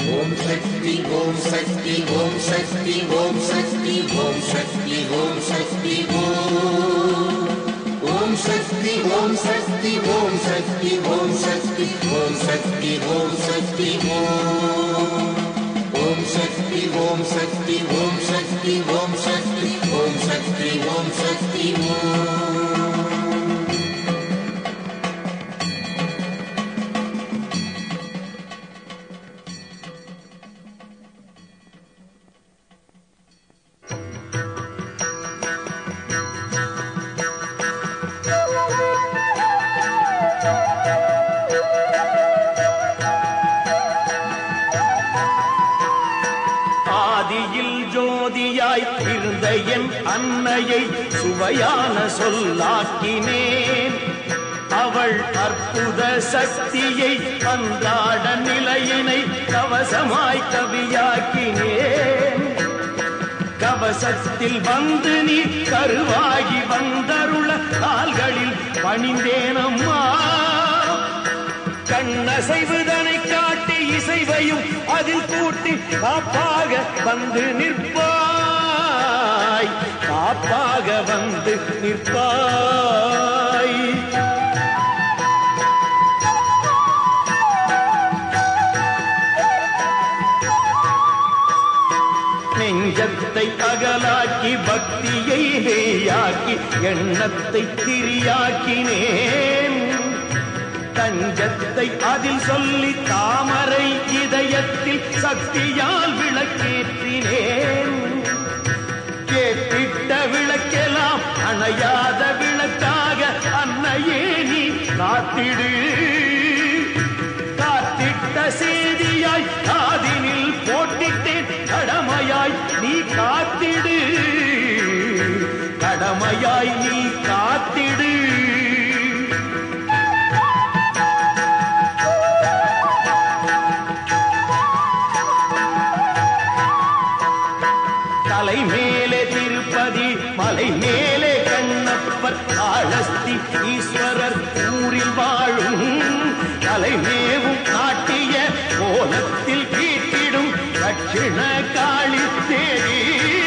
ஓம் சக்தி ஓம் சக்தி ஓம் சக்தி ஓம் சக்தி ஓம் சக்தி ஓம் சக்தி ஓம் ஓம் சக்தி ஓம் சக்தி ஓம் சக்தி ஓம் சக்தி ஓம் சக்தி ஓம் சக்தி ஓம் ஓம் சக்தி ஓம் சக்தி ஓம் சக்தி ஓம் சக்தி ஓம் சக்தி ஓம் சக்தி ஓம் ஆதியில் ஜோதியாய் இருந்த என் அன்னையை சுவையான சொல்லாக்கினேன் அவள் அற்புத சக்தியை அன்றாட நிலையினை கவசமாய் கவியாக்கினேன் கவசத்தில் வந்து நீ கருவாகி வந்தருள கால்களில் பணிந்தேனம்மா கண்ணசைவுதனை காட்டி இசைவையும் அதில் கூட்டி காப்பாக வந்து நிற்பாய் காப்பாக வந்து நிற்பாய் நெஞ்சத்தை அகலாக்கி பக்தியை நெய்யாக்கி எண்ணத்தை திரியாக்கினேன் தஞ்சத்தை அதில் சொல்லி தாமரை இதயத்தில் சக்தியால் விளக்கேற்றினேன் கேட்டிட்ட விளக்கெல்லாம் அணையாத விளக்காக அன்னையே நீ காத்திடு காத்திட்ட செய்தியாய் காதினில் போட்டிட்டேன் கடமையாய் நீ காத்திடு கடமையாய் நீ காத்திடு தலை மேலே திருப்பதி மலை மேலே கண்ணப்பர் காளஸ்தி ஈஸ்வரர் ஊரில் வாழும் தலை மேவும் நாட்டிய கோலத்தில் வீட்டிடும் தட்சிண காளி தேவி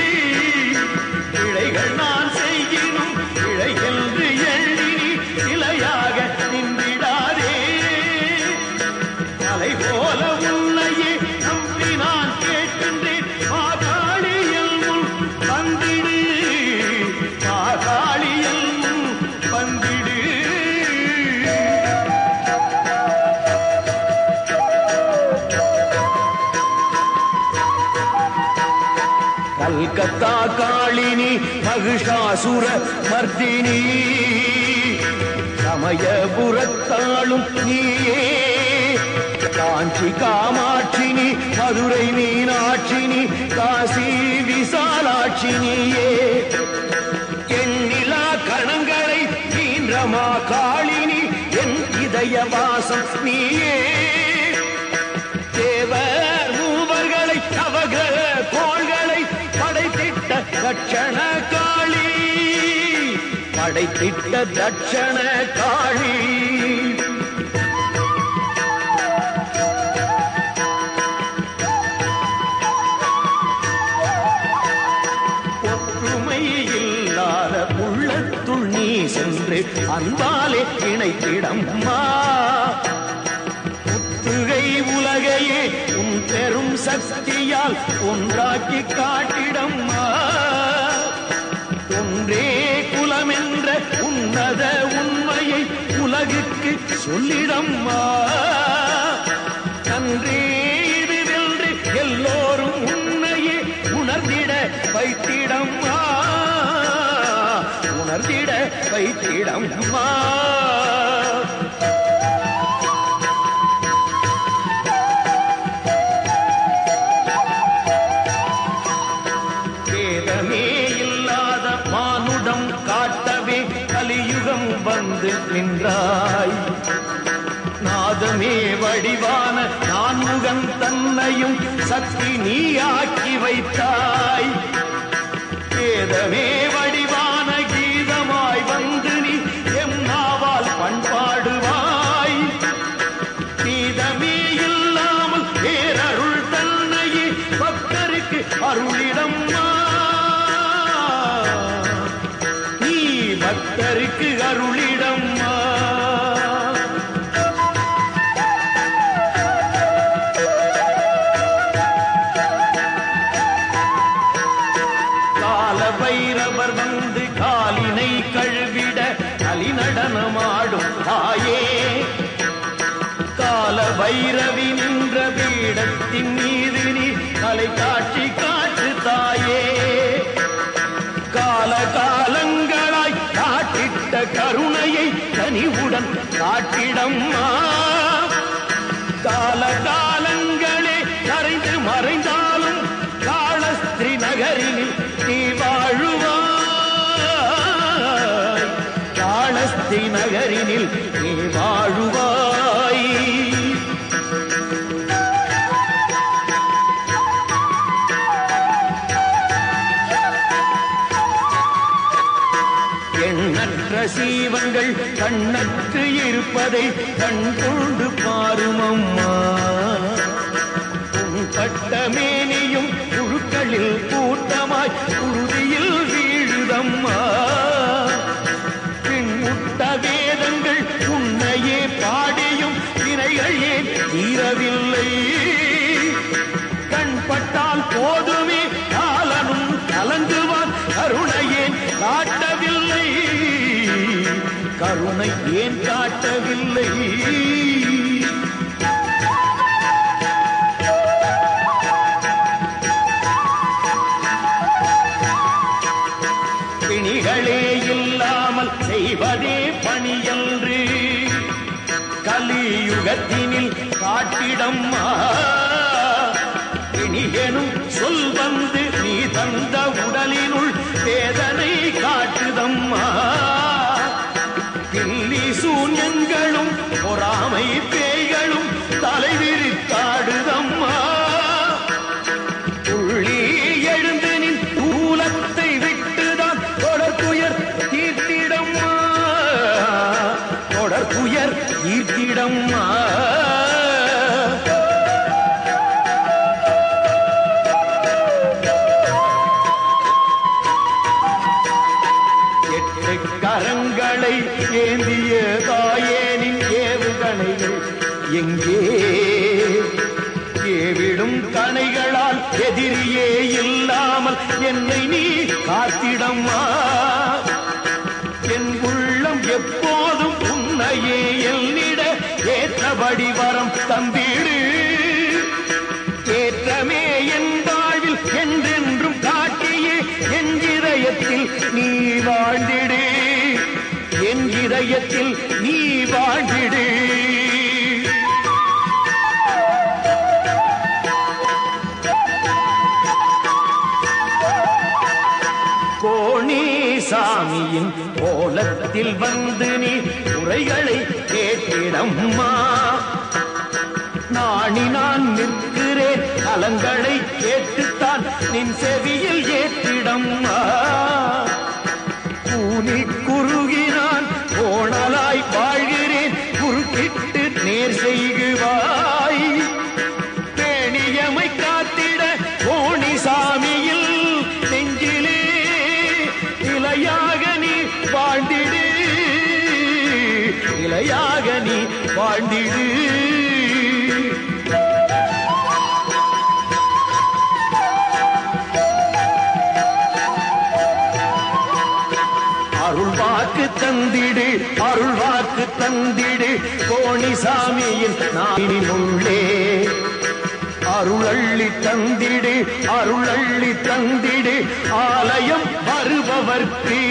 பிழைகள் நான் செய்கினும் பிழை என்று எண்ணி நீ சிலையாக நின்றிடாதே மலை போல உன்னையே நம்பி நான் கேட்கின்றேன் மாகாளியல் முன் வந்திடு மாகாளியல் முன் வந்திடு கல்கத்தா காளினி மகிஷாசுர மர்தினி சமயபுரத்தாளும் நீயே காஞ்சி காமாட்சினி மதுரை மீனாட்சினி காசி விசாலாட்சினியே எண்ணிலா கணங்களை நீன்றமா காளினி என் இதய வாசம் நீயே தேவர் மூவர்களை அவகிரக கோள்களை படைத்திட்ட தட்சண காளி படைத்திட்ட தட்சண காளி ஒற்றுமை இல்லாத உள்ளத்துள் நீ சென்று அன்பாலே இணைத்திடம்மா புத்துகை உலகையே உன் பெரும் சக்தியால் ஒன்றாக்கி காட்டிடம்மா ஒன்றே குலமென்ற உன்னத உண்மையை உலகுக்கு சொல்லிடம்மா நன்றே இதுவென்று எல்லோரும் உன்னையே உணர்ந்திட வைத்திடம்மா உணர்ந்திட வைத்திடம்மா வேதமே இல்லாத மானுடம் காட்டவே கலியுகம் வந்து நின்றாய் நாதமே வடிவான நான்முகன் தன்னையும் சக்தி நீயாக்கி வைத்தாய் வேதமே வடிவான கீதமாய் வந்து நீ எம் நாவால் பண்பாடுவாய் நீதமே இல்லாமல் பேரருள் தாயே கால பைரவி நின்ற பீடத்தின் மீது நீ கலை காட்சி காட்டு தாயே கால காலங்களாய் காட்டிட்ட கருணையை கனிவுடன் காட்டிடம்மா கால காலங்களே கரைந்து மறைந்தாலும் காளஸ்திரி நகரினில் நீ வாழுவாய் காளஸ்திரி நகரினில் நீ வாழுவாய் எண்ணற்ற சீவங்கள் கண்ணற்று இருப்பதை கண் கொண்டு பாருமம்மா உன் பட்ட மேனியும் புழுக்களில் கூட்டமாய் உறுதியில் வீழுதம்மா பின்முட்ட வேதங்கள் உன்னையே பாடியும் வினைகள் ஏன் தீரவில்லை கண்பட்டால் போதுமே காலனும் கலங்குவான் கருணையேன் காட்டவில்லை கருணை ஏன் காட்டவில்லை பிணிகளே இல்லாமல் செய்வதே பணியன்று கலியுகத்தினில் காட்டிடம்மா பிணியெனும் சொல் வந்து நீ தந்த உடலினுள் வேதனை காட்டுதம்மா பில்லி சூன்யங்களும் பொறாமை பேய்களும் தலைவிரித்தாடுதம்மா துள்ளி எழுந்து நின் தூலத்தை விட்டுதான் தொடர்புயர் தீர்த்திடம்மா தொடர்புயர் தீர்த்திடம்மா எட்டு கரங்களை ஏந்திய தாயேனின் ஏவுகணைகள் எங்கே ஏவிடும் கணைகளால் எதிரியே இல்லாமல் என்னை நீ காத்திடம்மா என் உள்ளம் எப்போதும் உன்னையே எல்லிட ஏற்றபடி வரம் தந்திடு ஏற்றமே என் வாழ்வில் என்றென்றும் காட்டியே என் இதயத்தில் நீ வாழ்ந்திடு என் இதயத்தில் நீ வாழ்ந்திடு கோணி சாமியின் கோலத்தில் வந்து நீ உரைகளை கேட்டிடம்மா நாணி நான் நிற்கிறேன் கலங்களை கேட்டுத்தான் நின் செவியில் ஏற்றிடம்மா கூனி குறுகினான் கோணலாய் வாழ்கிறேன் குறுக்கிட்டு நேர் செய்குவாய் பேணியமை காத்திட கோணி சாமியில் நெஞ்சிலே நிலையாக நீ வாழ்ந்திடு நிலையாக நீ வாழ்ந்திடு அருள் வாக்கு தந்திடு அருள் வாக்கு தந்திடு கோணிசாமியின் நாவினின் உள்ளே அருளள்ளி தந்திடு அருளள்ளி தந்திடு ஆலயம் வருபவர்க்கு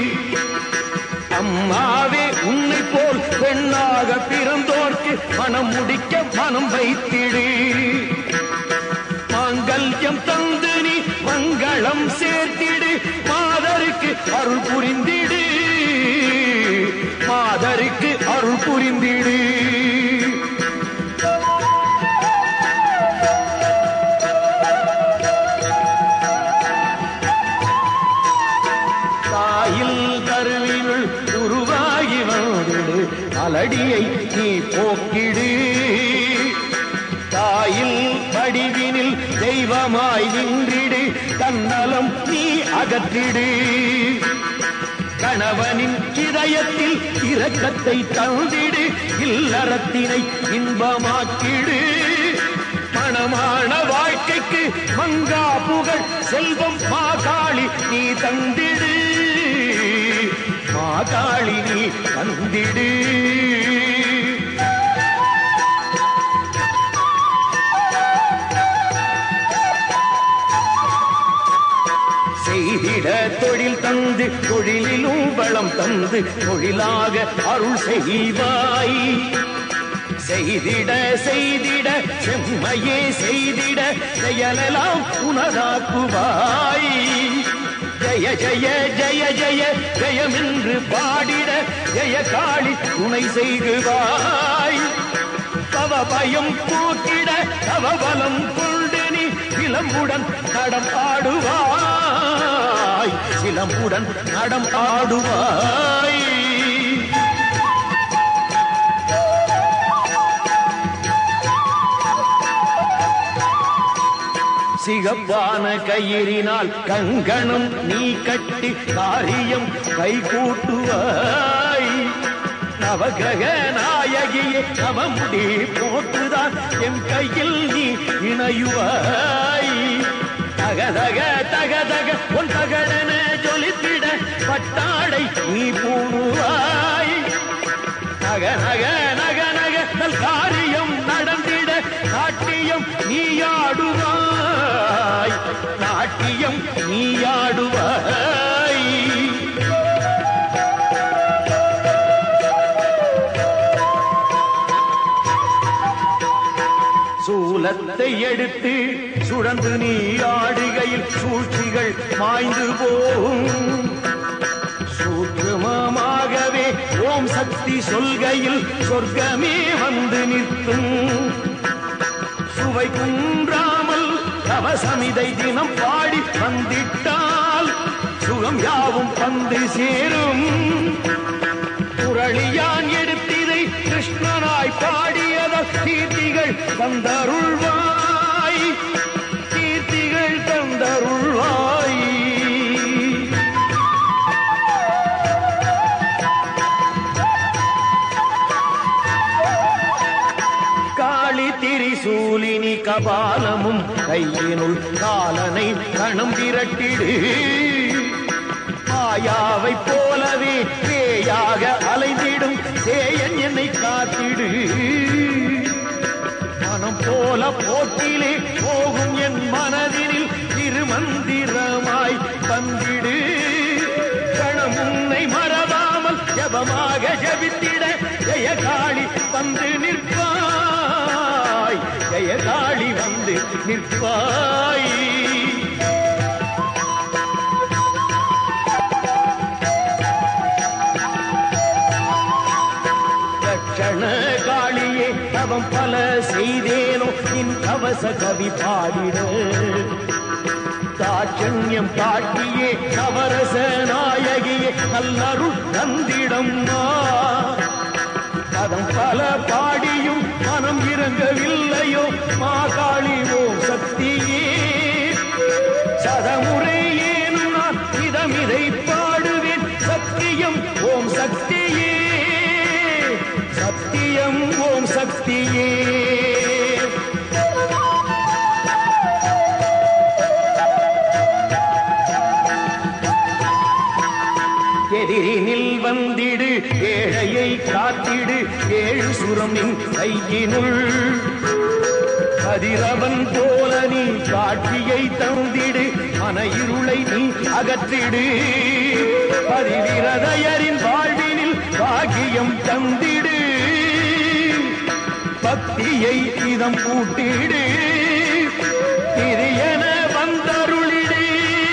அம்மாவே உன்னை போல் பெண்ணாக பிறந்தோர்க்கு மனம் முடிக்க மனம் வைத்திடு மாங்கல்யம் தந்து நீ மங்களம் சேர்த்திடு மாதருக்கு அருள் புரிந்திடு மாதருக்கு அருள் புரிந்திடு தாயில் கருவினுள் உருவாகி வந்திடு அலடியை நீ போக்கிடு தாயில் வடிவினில் தெய்வமாய் நின்றிடு தன்னலம் நீ அகற்றிடு கணவனின் இதயத்தில் இரக்கத்தை தந்திடு இல்லறத்தினை இன்பமாக்கிடு மணமான வாழ்க்கைக்கு மங்கா புகழ் செல்வம் மாகாளி நீ தந்திடு மாகாளி நீ வந்திடு செய்திட தொழில் தந்து தொழிலிலும் வளம் தந்து தொழிலாக அருள் செய்வாய் செய்திட செய்திட செம்மையே செய்திட செயலெல்லாம் உனதாக்குவாய் ஜய ஜய ஜய ஜய ஜெயமென்று பாடிட ஜெய காளி துணை செய்குவாய் தவ பயம் போக்கிட தவ பலம் கொண்டு நீ சிலம்புடன் நடம் ஆடுவாய் சிலம்புடன் நடம் ஆடுவாய் சிகப்பான கயிறினால் கங்கணம் நீ கட்டி காரியம் கைகூட்டுவாய் நவகிரக நாயகியே நவமுடி போட்டுதான் என் கையில் நீ இணையுவாய் தகதக தகதக உன் தகடன ஜொலித்திட பட்டாடை நீ பூணுவாய் நக நக நக நக நல் காரியம் நடந்திட நாட்டியம் நீயாடுவாய் நாட்டியம் நீயாடுவாய் சூலத்தை எடுத்து சுழந்து நீ ஆடுகையில் சூழ்ச்சிகள் மாய்ந்து போகும் சூட்சுமமாகவே ஓம் சக்தி சொல்கையில் சொர்க்கமே வந்து நிற்கும் சுவை குன்றாமல் கவசமிதை தினம் பாடி வந்திட்டால் சுகம் யாவும் வந்து சேரும் குரளியான் எடுத்திதை கிருஷ்ணனாய் பாடியதால் கீர்த்திகள் தந்தருள்வாய் கீர்த்திகள் தந்தருள்வாய் காளி திரிசூலினி கபாலமும் கையினுள் காலனை கணம் திரட்டிடு மாயாவை போலவே பேயாக அலைந்திடும் சேயன் என்னை காத்திடு மனம் போல போட்டிலே போகும் என் மனதினில் திருமந்திரமாய் வந்திடு கணம் உன்னை மறவாமல் ஜபமாக ஜபித்திட ஜெயகாளி வந்து நிற்பாய் ஜெயகாளி வந்து நிற்பாய் லட்சண காளியே தவம் பல செய்தேனோ நின் கவச கவி பாடிட தாட்சண்யம் காட்டியே நவரச நாயகியே நல்லருள் தந்திடம்மா பதம் பல பாடியும் மனம் இறங்கவில்லையோ மாகாளி ஓம் சக்தியே சதமுறை ஏனும் நான் இதமிதை பாடுவேன் சத்தியம் ஓம் சக்தியே சத்தியம் ஓம் சக்தியே எதிரினில் வந்திடு ஏழையை காத்திடு ஏழு சுரமின் கையினுள் கதிரவன் போல நீ காட்சியை தந்திடு மன இருளை நீ அகற்றிடு பதிவிரதையரின் வாழ்வினில் பாகியம் தந்திடு பக்தியை இதம் கூட்டிடு திரியன வந்தருளிடு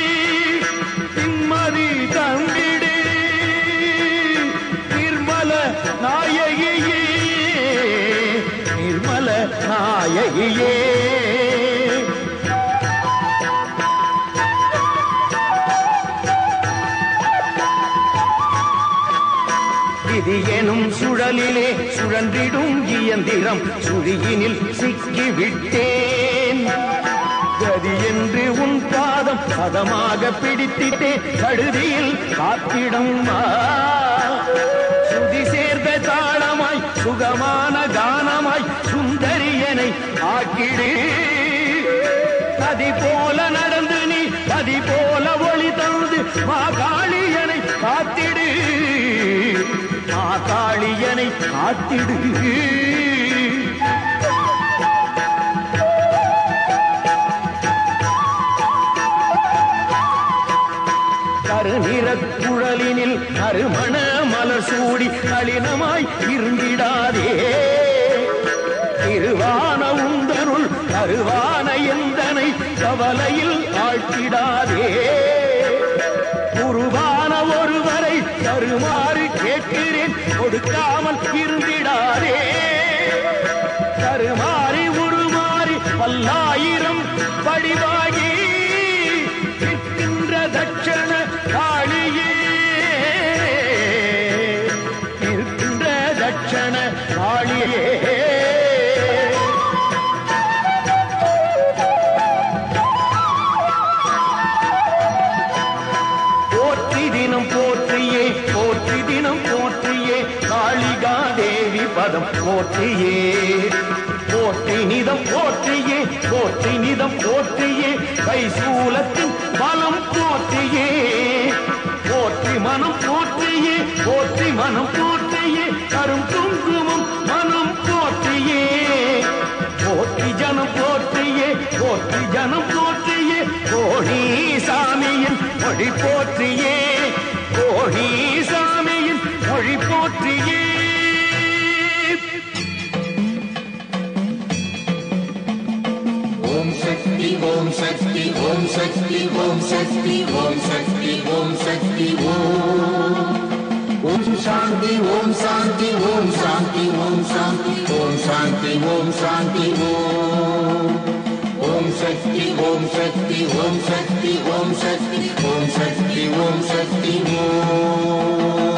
நிம்மதி தந்திடு நிர்மல நாயகியே நிர்மல நாயகியே விதி எனும் சுழலிலே சுழன்றிடும் இயந்திரம் சுழியினில் சிக்கி விட்டேன் கதி என்று உன் பாதம் பதமாக பிடித்திட்டே கழுதியில் காத்திடும் சுதி சேர்ந்த தாளமாய் சுகமான கானமாய் சுந்தரியனை ஆக்கிடு கதி போல நடந்து நீ கதி போல ஒளி தந்து மாகாளியனை காத்திடு மாகாளியனை காத்திடு கருநிறக் குழலினில் கருமண மலர் சூடி கடினமாய் இருந்திடாதே திருவான உந்தருள் கருவான எந்தனை கவலையில் ஆழ்த்திடாதே குருவான ஒருவரை தருமாறு கேட்கிறேன் கொடுக்காமல் இருந்திடாதே தருமாறி உருமாறி பல்லாயிரம் படிவாகி நிற்கின்ற தட்சண காளியே நிற்கின்ற தட்சண காளியே போற்றி தினம் போற்றியே போற்றி தினம் போற்றியே காளிகா தேவி பதம் போற்றியே போற்றி நிதம் போற்றியே போற்றி நிதம் போற்றியே கைசூலத்தின் பலம் போற்றியே போற்றி மனம் போற்றியே போற்றி மனம் போற்றியே கரும் குங்குமம் மனம் போற்றியே போற்றி ஜனம் போற்றியே போற்றி ஜனம் போற்றியே கோழி சாமியின் மொழி போற்றியே கோழி சாமியின் மொழி போற்றியே ஓம் சக்தி ஓம் சக்தி ஓம் சக்தி ஓம் சக்தி ஓம் சக்தி ஓம் சக்தி ஓம் ஓம் சாந்தி ஓம் சாந்தி ஓம் சாந்தி ஓம் சாந்தி ஓம் சாந்தி ஓம் சாந்தி ஓம் ஓம் சக்தி ஓம் சக்தி ஓம் சக்தி ஓம் சக்தி ஓம் சக்தி ஓம் சக்தி ஓம்